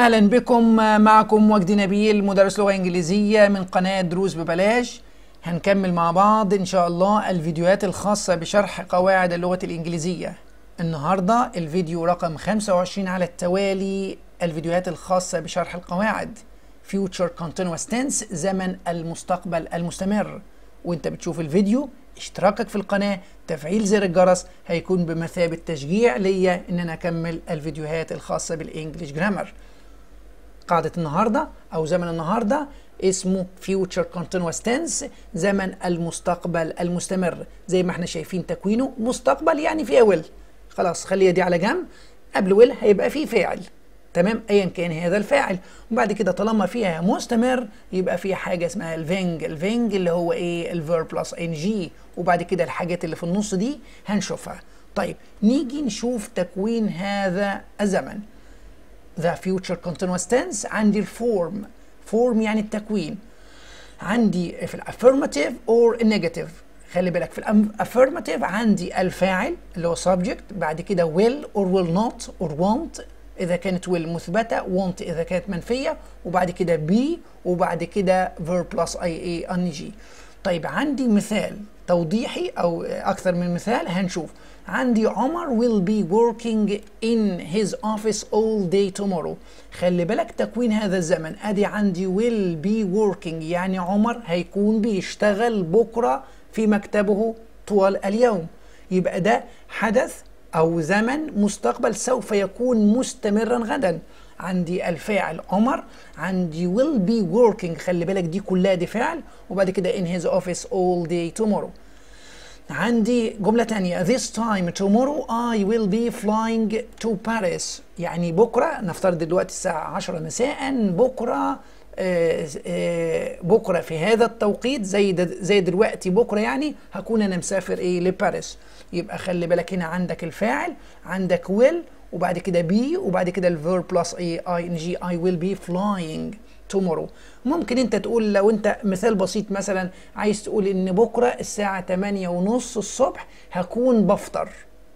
اهلا بكم معكم وجدي نبيل مدرس لغه انجليزيه من قناه دروس ببلاش هنكمل مع بعض ان شاء الله الفيديوهات الخاصه بشرح قواعد اللغه الانجليزيه النهارده الفيديو رقم 25 على التوالي الفيديوهات الخاصه بشرح القواعد future continuous tense زمن المستقبل المستمر وانت بتشوف الفيديو اشتراكك في القناة تفعيل زر الجرس هيكون بمثابة تشجيع ليا ان انا اكمل الفيديوهات الخاصة بالانجليش جرامر قاعدة النهاردة او زمن النهاردة اسمه future continuous tense زمن المستقبل المستمر زي ما احنا شايفين تكوينه مستقبل يعني فيها will خلاص خليها دي على جنب قبل will هيبقى فيه فاعل تمام ايا كان هذا الفاعل وبعد كده طالما فيها مستمر يبقى فيها حاجه اسمها الفينج الفينج اللي هو ايه الفيرب بلس ان جي وبعد كده الحاجات اللي في النص دي هنشوفها طيب نيجي نشوف تكوين هذا الزمن the future continuous tense عندي الفورم فورم يعني التكوين عندي في الافيرماتيف اور النيجاتيف خلي بالك في الافيرماتيف عندي الفاعل اللي هو subject بعد كده will or will not or won't اذا كانت will مثبته want اذا كانت منفيه وبعد كده be وبعد كده verb plus ing ing طيب عندي مثال توضيحي او اكثر من مثال هنشوف عندي عمر will be working in his office all day tomorrow خلي بالك تكوين هذا الزمن ادي عندي will be working يعني عمر هيكون بيشتغل بكره في مكتبه طوال اليوم يبقى ده حدث أو زمن مستقبل سوف يكون مستمرا غدا عندي الفاعل عمر عندي will be working خلي بالك دي كلها دي فعل وبعد كده in his office all day tomorrow عندي جملة تانية this time tomorrow I will be flying to Paris يعني بكرة نفترض دلوقتي الساعة 10 مساء بكرة آه آه بكرة في هذا التوقيت زي زي دلوقتي بكرة يعني هكون أنا مسافر إيه لباريس يبقى خلي بالك هنا عندك الفاعل عندك will وبعد كده be وبعد كده الفيرب بلس اي اي ان جي I will be flying tomorrow ممكن انت تقول لو انت مثال بسيط مثلا عايز تقول ان بكره الساعة 8 ونص الصبح هكون بفطر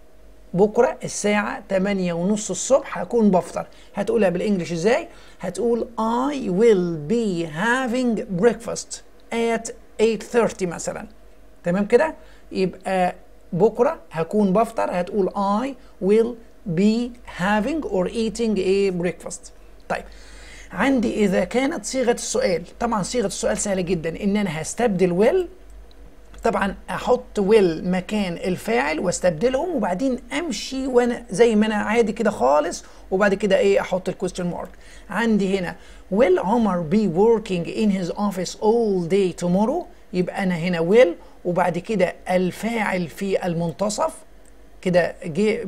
بكرة الساعة 8 ونص الصبح هكون بفطر هتقولها بالانجلش ازاي هتقول I will be having breakfast at 8:30 مثلا تمام كده يبقى بكرة هكون بفطر هتقول I will be having or eating a breakfast طيب عندي إذا كانت صيغة السؤال طبعا صيغة السؤال سهلة جدا إن أنا هستبدل will طبعا احط will مكان الفاعل واستبدلهم وبعدين امشي وانا زي ما انا عادي كده خالص وبعد كده ايه احط الكويستشن مارك عندي هنا will عمر be working in his office all day tomorrow يبقى انا هنا will وبعد كده الفاعل في المنتصف كده جه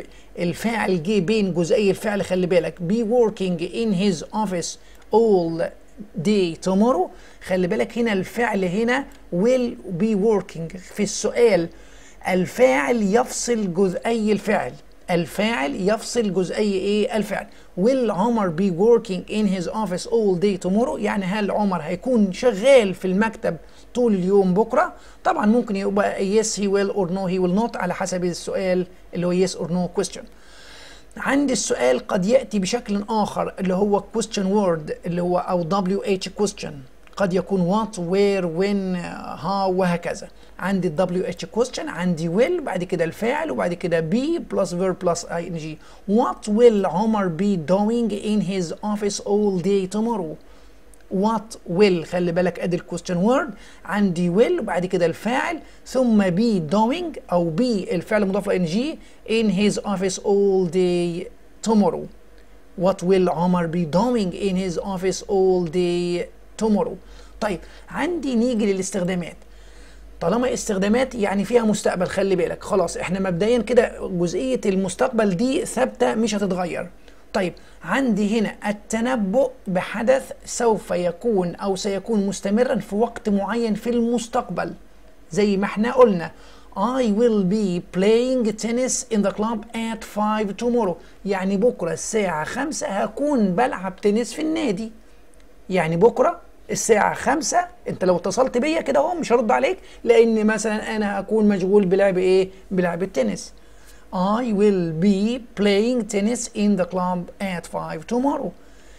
الفاعل جه بين جزئي الفعل خلي بالك be working in his office all day tomorrow خلي بالك هنا الفعل هنا will be working في السؤال الفاعل يفصل جزئي الفعل الفاعل يفصل جزئي ايه الفعل will عمر be working in his office all day tomorrow يعني هل عمر هيكون شغال في المكتب طول اليوم بكره طبعا ممكن يبقى yes he will or no he will not على حسب السؤال اللي هو yes or no question عندي السؤال قد يأتي بشكل آخر اللي هو question word اللي هو أو WH question قد يكون what where when how وهكذا عندي ال WH question عندي will بعد كده الفاعل وبعد كده be plus verb plus ing what will عمر be doing in his office all day tomorrow what will خلي بالك ادي الكويستشن وورد عندي will وبعد كده الفاعل ثم be doing او be الفعل مضاف ل ing in his office all day tomorrow what will عمر be doing in his office all day tomorrow طيب عندي نيجي للاستخدامات طالما استخدامات يعني فيها مستقبل خلي بالك خلاص احنا مبدئيا كده جزئيه المستقبل دي ثابته مش هتتغير طيب عندي هنا التنبؤ بحدث سوف يكون او سيكون مستمرا في وقت معين في المستقبل زي ما احنا قلنا I will be playing tennis in the club at 5 tomorrow يعني بكرة الساعة 5 هكون بلعب تنس في النادي يعني بكرة الساعة 5 انت لو اتصلت بيا كده اهو مش هرد عليك لان مثلا انا هكون مشغول بلعب ايه بلعب التنس I will be playing tennis in the club at 5 tomorrow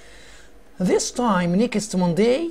This time next Monday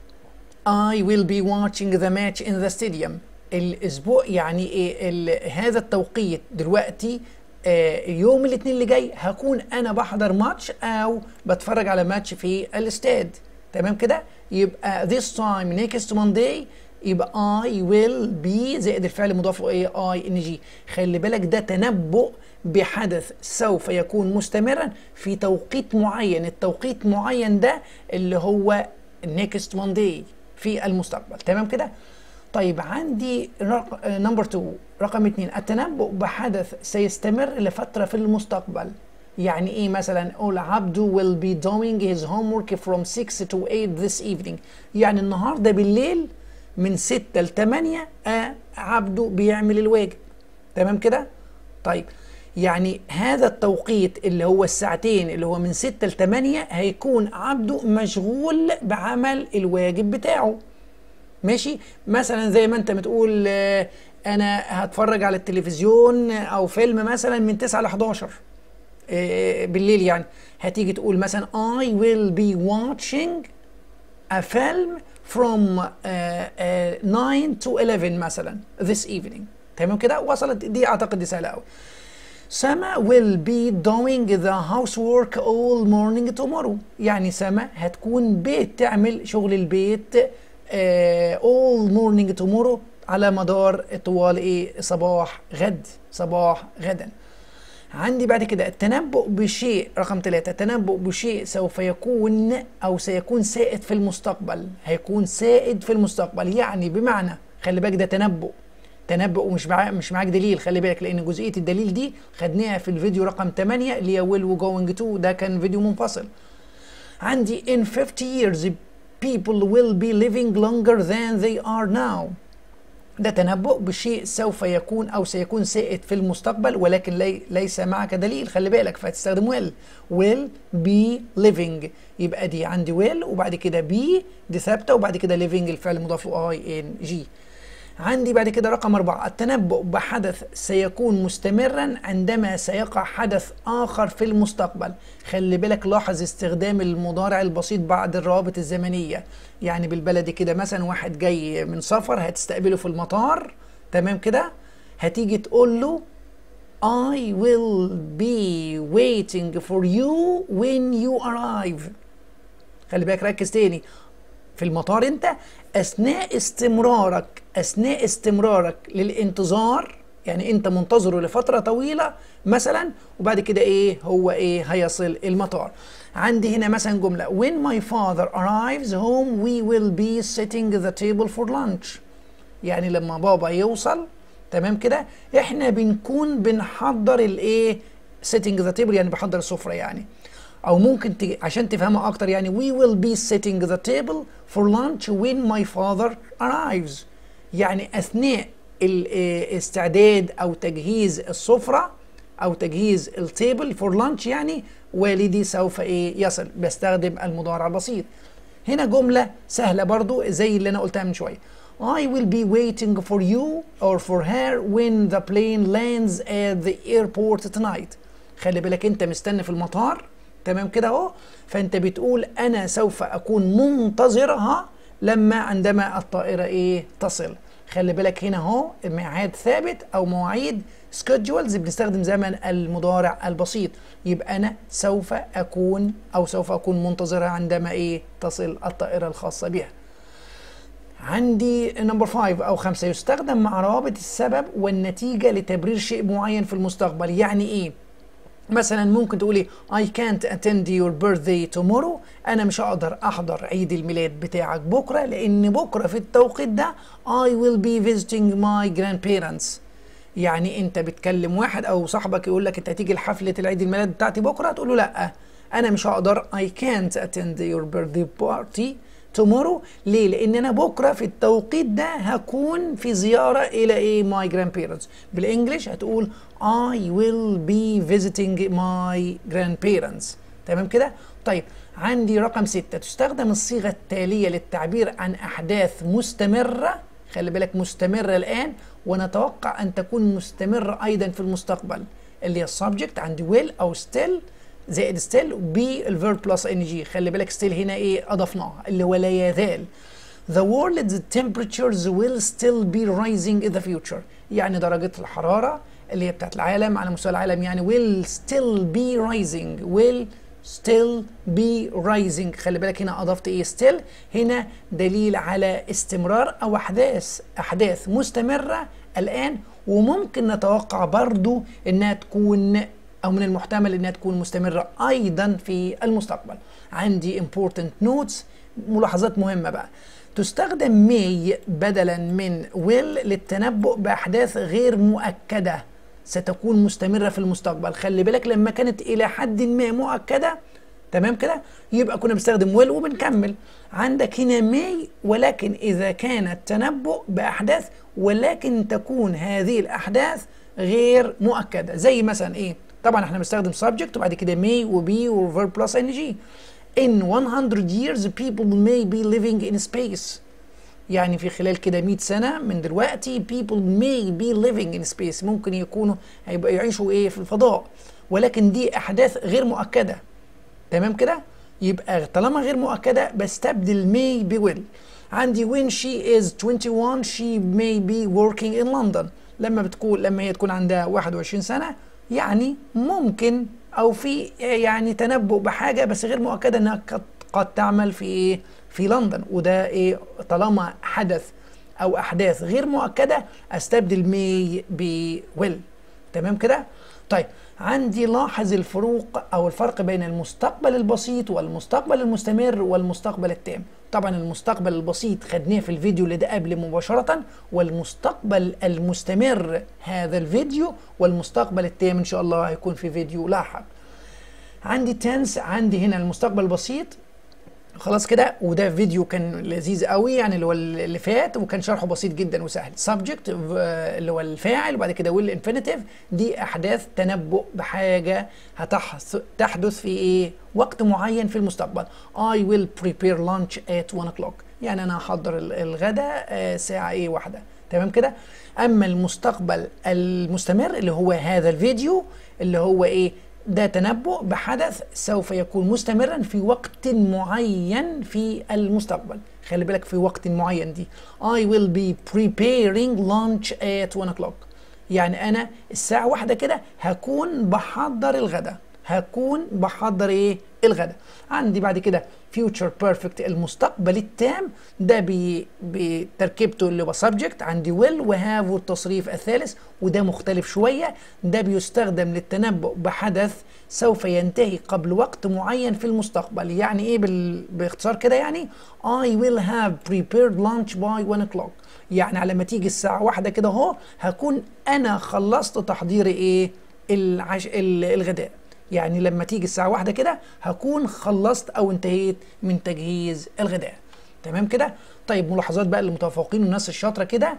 I will be watching the match in the stadium الاسبوع يعني ايه ال- هذا التوقيت دلوقتي آه، يوم الاثنين اللي جاي هكون انا بحضر ماتش او بتفرج على ماتش في الاستاد تمام كده يبقى this time next Monday يبقى I will be زائد الفعل مضاف له ايه اي ان جي خلي بالك ده تنبؤ بحدث سوف يكون مستمرا في توقيت معين التوقيت معين ده اللي هو next Monday في المستقبل تمام كده طيب عندي نمبر 2 رقم 2 التنبؤ بحدث سيستمر لفترة في المستقبل يعني ايه مثلا اقول عبده will be doing his homework from 6 to 8 this evening يعني النهارده بالليل من 6 ل 8 آه عبده بيعمل الواجب تمام كده طيب يعني هذا التوقيت اللي هو الساعتين اللي هو من 6 ل 8 هيكون عبده مشغول بعمل الواجب بتاعه ماشي مثلا زي ما انت بتقول آه، انا هتفرج على التلفزيون او فيلم مثلا من 9 ل 11 آه، بالليل يعني هتيجي تقول مثلا I will be watching a film from uh, uh, 9 to 11 مثلا this evening تمام كده وصلت دي اعتقد دي سهله قوي سما will be doing the housework all morning tomorrow يعني سما هتكون بتعمل شغل البيت آه all morning tomorrow على مدار طوال ايه صباح غد صباح غدا عندي بعد كده التنبؤ بشيء رقم ثلاثة التنبؤ بشيء سوف يكون أو سيكون سائد في المستقبل هيكون سائد في المستقبل يعني بمعنى خلي بالك ده تنبؤ تنبؤ ومش معاك مش معاك دليل خلي بالك لأن جزئية الدليل دي خدناها في الفيديو رقم 8 اللي هي ويل وجوينج تو ده كان فيديو منفصل عندي in 50 years people will be living longer than they are now ده تنبؤ بشيء سوف يكون او سيكون سائد في المستقبل ولكن لي ليس معك دليل خلي بالك فهتستخدم will will be living يبقى دي عندي will وبعد كده be دي ثابته وبعد كده living الفعل مضاف له اي ان جي عندي بعد كده رقم أربعة التنبؤ بحدث سيكون مستمرا عندما سيقع حدث آخر في المستقبل خلي بالك لاحظ استخدام المضارع البسيط بعد الروابط الزمنية يعني بالبلدي كده مثلا واحد جاي من سفر هتستقبله في المطار تمام كده هتيجي تقول له I will be waiting for you when you arrive خلي بالك ركز تاني في المطار انت اثناء استمرارك اثناء استمرارك للانتظار يعني انت منتظره لفتره طويله مثلا وبعد كده ايه هو ايه هيصل المطار عندي هنا مثلا جمله when my father arrives home we will be sitting the table for lunch يعني لما بابا يوصل تمام كده احنا بنكون بنحضر الايه sitting the table يعني بحضر السفره يعني او ممكن ت... عشان تفهمها اكتر يعني we will be sitting the table for lunch when my father arrives يعني اثناء الاستعداد او تجهيز السفره او تجهيز التيبل فور لانش يعني والدي سوف ايه يصل بستخدم المضارع البسيط هنا جمله سهله برضو زي اللي انا قلتها من شويه I will be waiting for you or for her when the plane lands at the airport tonight خلي بالك انت مستني في المطار تمام كده اهو فانت بتقول انا سوف اكون منتظرها لما عندما الطائره ايه تصل خلي بالك هنا اهو ميعاد ثابت او مواعيد سكيدجولز بنستخدم زمن المضارع البسيط يبقى انا سوف اكون او سوف اكون منتظرها عندما ايه تصل الطائره الخاصه بها عندي نمبر 5 او 5 يستخدم مع روابط السبب والنتيجه لتبرير شيء معين في المستقبل يعني ايه مثلا ممكن تقولي I can't attend your birthday tomorrow أنا مش هقدر أحضر عيد الميلاد بتاعك بكرة لأن بكرة في التوقيت ده I will be visiting my grandparents يعني أنت بتكلم واحد أو صاحبك يقول لك أنت هتيجي لحفلة العيد الميلاد بتاعتي بكرة تقول له لأ أنا مش هقدر I can't attend your birthday party tomorrow ليه؟ لأن أنا بكرة في التوقيت ده هكون في زيارة إلى إيه my grandparents بالإنجلش هتقول I will be visiting my grandparents تمام كده؟ طيب عندي رقم ستة تستخدم الصيغة التالية للتعبير عن أحداث مستمرة خلي بالك مستمرة الآن ونتوقع أن تكون مستمرة أيضا في المستقبل اللي هي السبجكت عندي will أو still زائد ستيل وبي الفيرب بلس ان جي خلي بالك ستيل هنا ايه اضفناها اللي هو لا يزال The world's temperatures will still be rising in the future يعني درجة الحرارة اللي هي بتاعت العالم على مستوى العالم يعني will still be rising will still be rising خلي بالك هنا اضفت ايه still هنا دليل على استمرار او احداث احداث مستمره الان وممكن نتوقع برضو انها تكون او من المحتمل انها تكون مستمره ايضا في المستقبل عندي important notes ملاحظات مهمه بقى تستخدم may بدلا من will للتنبؤ باحداث غير مؤكده ستكون مستمره في المستقبل خلي بالك لما كانت الى حد ما مؤكده تمام كده يبقى كنا بنستخدم will وبنكمل عندك هنا may ولكن اذا كان التنبؤ باحداث ولكن تكون هذه الاحداث غير مؤكده زي مثلا ايه طبعا احنا بنستخدم subject وبعد كده may وبي وverb plus ing in 100 years people may be living in space يعني في خلال كده 100 سنة من دلوقتي people may be living in space ممكن يكونوا هيبقى يعيشوا ايه في الفضاء ولكن دي احداث غير مؤكدة تمام كده يبقى طالما غير مؤكدة بستبدل may ب will عندي when she is 21 she may be working in London لما بتكون لما هي تكون عندها 21 سنة يعني ممكن او في يعني تنبؤ بحاجة بس غير مؤكدة انها قد, قد تعمل في ايه في لندن وده ايه طالما حدث او احداث غير مؤكده استبدل مي ب ويل تمام كده طيب عندي لاحظ الفروق او الفرق بين المستقبل البسيط والمستقبل المستمر والمستقبل التام طبعا المستقبل البسيط خدناه في الفيديو اللي ده قبل مباشرة والمستقبل المستمر هذا الفيديو والمستقبل التام ان شاء الله هيكون في فيديو لاحق عندي تنس عندي هنا المستقبل البسيط خلاص كده وده فيديو كان لذيذ قوي يعني اللي هو اللي فات وكان شرحه بسيط جدا وسهل subject اللي هو الفاعل وبعد كده will infinitive دي احداث تنبؤ بحاجه هتحدث تحدث في ايه وقت معين في المستقبل I will prepare lunch at 1 o'clock يعني انا هحضر الغداء ساعه ايه واحده تمام كده اما المستقبل المستمر اللي هو هذا الفيديو اللي هو ايه ده تنبؤ بحدث سوف يكون مستمرا في وقت معين في المستقبل خلي بالك في وقت معين دي I will be preparing lunch at 1 o'clock يعني أنا الساعة واحدة كده هكون بحضر الغداء هكون بحضر ايه الغداء عندي بعد كده future perfect المستقبل التام ده بتركيبته اللي هو subject عندي will وهاف والتصريف الثالث وده مختلف شوية ده بيستخدم للتنبؤ بحدث سوف ينتهي قبل وقت معين في المستقبل يعني ايه بال... باختصار كده يعني I will have prepared lunch by 1 o'clock يعني على ما تيجي الساعة واحدة كده اهو هكون انا خلصت تحضير ايه العش... الغداء يعني لما تيجي الساعة واحدة كده هكون خلصت أو انتهيت من تجهيز الغداء تمام كده طيب ملاحظات بقى للمتفوقين والناس الشاطرة كده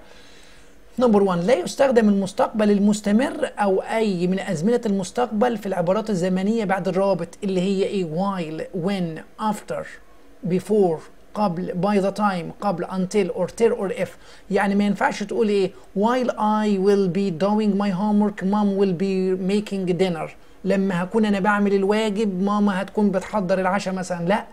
نمبر 1 لا يستخدم المستقبل المستمر أو أي من أزمنة المستقبل في العبارات الزمنية بعد الرابط اللي هي إيه while when after before قبل by the time قبل until or till or if يعني ما ينفعش تقول ايه while I will be doing my homework mom will be making dinner لما هكون انا بعمل الواجب ماما هتكون بتحضر العشاء مثلا لا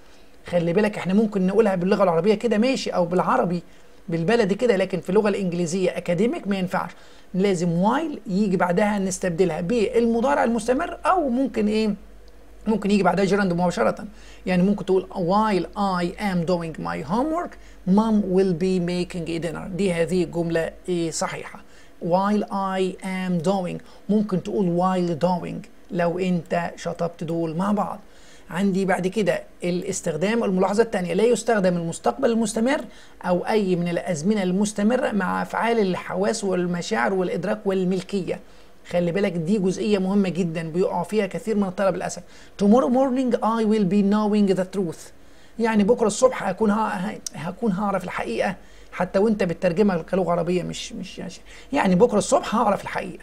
خلي بالك احنا ممكن نقولها باللغه العربيه كده ماشي او بالعربي بالبلدي كده لكن في اللغه الانجليزيه اكاديميك ما ينفعش لازم وايل يجي بعدها نستبدلها بالمضارع المستمر او ممكن ايه ممكن يجي بعدها جيراند مباشرة يعني ممكن تقول while I am doing my homework mom will be making a dinner دي هذه جملة إيه صحيحة while I am doing ممكن تقول while doing لو انت شطبت دول مع بعض عندي بعد كده الاستخدام الملاحظة الثانية لا يستخدم المستقبل المستمر أو أي من الأزمنة المستمرة مع أفعال الحواس والمشاعر والإدراك والملكية خلي بالك دي جزئية مهمة جدا بيقع فيها كثير من الطلبة للأسف tomorrow morning I will be knowing the truth يعني بكرة الصبح هكون ها هكون هعرف الحقيقة حتى وانت بتترجمها كلغة عربية مش مش يعني بكرة الصبح هعرف الحقيقة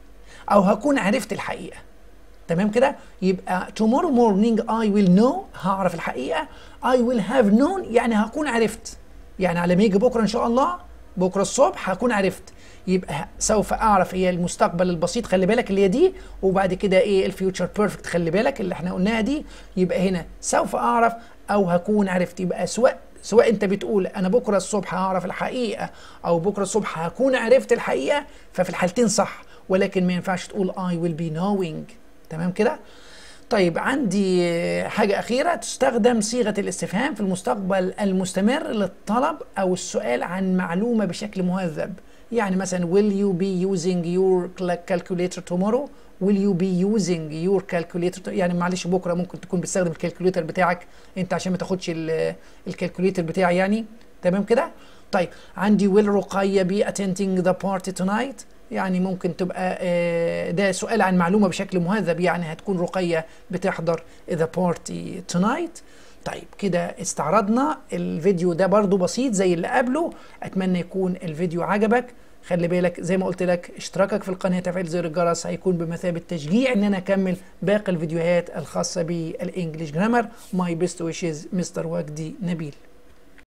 أو هكون عرفت الحقيقة تمام كده يبقى tomorrow morning I will know هعرف الحقيقة I will have known يعني هكون عرفت يعني على ما يجي بكرة إن شاء الله بكره الصبح هكون عرفت يبقى سوف اعرف هي المستقبل البسيط خلي بالك اللي هي دي وبعد كده ايه الفيوتشر بيرفكت خلي بالك اللي احنا قلناها دي يبقى هنا سوف اعرف او هكون عرفت يبقى سواء سواء انت بتقول انا بكره الصبح هعرف الحقيقه او بكره الصبح هكون عرفت الحقيقه ففي الحالتين صح ولكن ما ينفعش تقول I will be knowing تمام كده طيب عندي حاجة أخيرة تستخدم صيغة الاستفهام في المستقبل المستمر للطلب أو السؤال عن معلومة بشكل مهذب يعني مثلا will you be using your calculator tomorrow will you be using your calculator يعني معلش بكره ممكن تكون بتستخدم الكالكوليتر بتاعك انت عشان ما تاخدش الكالكوليتر بتاعي يعني تمام كده طيب عندي will رقية be attending the party tonight يعني ممكن تبقى ده سؤال عن معلومة بشكل مهذب يعني هتكون رقية بتحضر the party tonight طيب كده استعرضنا الفيديو ده برضو بسيط زي اللي قبله اتمنى يكون الفيديو عجبك خلي بالك زي ما قلت لك اشتراكك في القناه تفعيل زر الجرس هيكون بمثابه تشجيع ان انا اكمل باقي الفيديوهات الخاصه بالانجليش جرامر ماي بيست ويشز مستر وجدي نبيل